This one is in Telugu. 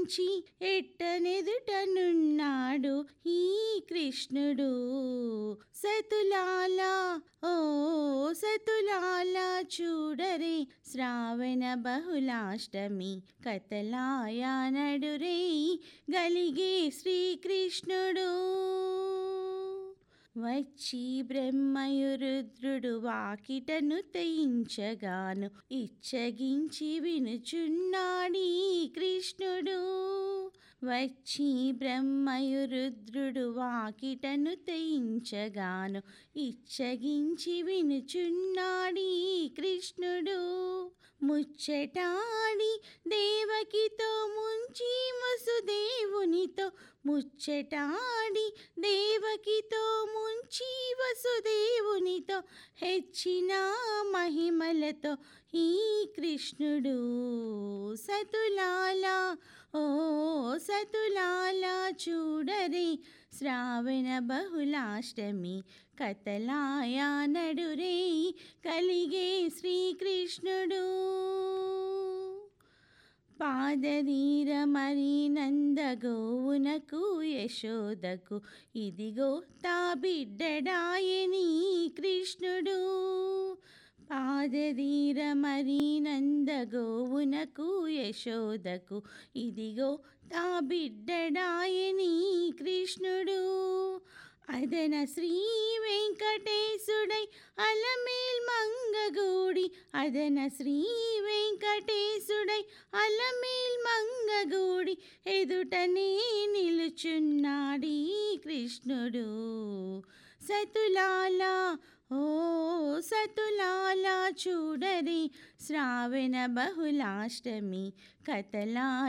నుంచి ఎట్టనెదుటనున్నాడు ఈ కృష్ణుడు సతులాలా ఓ సతులాలా చూడరే శ్రావణ బహుళాష్టమి కథలాయా నడురే గలిగే శ్రీకృష్ణుడు వచ్చి బ్రహ్మయురుద్రుడు వాకిటను తయించగాను ఇచ్చగించి వినుచున్నాడీ కృష్ణుడు వచ్చి బ్రహ్మయురుద్రుడు వాకిటను తయించగాను ఇచ్చగించి వినుచున్నాడీ కృష్ణుడు ముచ్చటాడి దేవకితో ముంచి వసుదేవునితో ముచ్చటాడి దేవకితో ముంచి వసుదేవునితో హెచ్చిన మహిమలతో ఈ కృష్ణుడు సతులాల ఓ సతులాల చూడరే శ్రావణ బహుళాష్టమి కథలాయా నడురే కలిగే శ్రీకృష్ణుడు పాదరీర మరి నందగోవునకు యశోదకు ఇదిగో తా బిడ్డడాయని కృష్ణుడు పాదరీర మరి నందగోవునకు యశోదకు ఇదిగో తా బిడ్డడాయని కృష్ణుడు అదన శ్రీ వెంకటేశుడై అలమేల్ మంగగూడి అదన శ్రీ వెంకటేశుడై అలమేల్ మంగగూడి ఎదుటనే నిలుచున్నాడీ కృష్ణుడు సతులాల ఓ సతులాల చూడరి శ్రావణ బహుళాష్టమి కథలా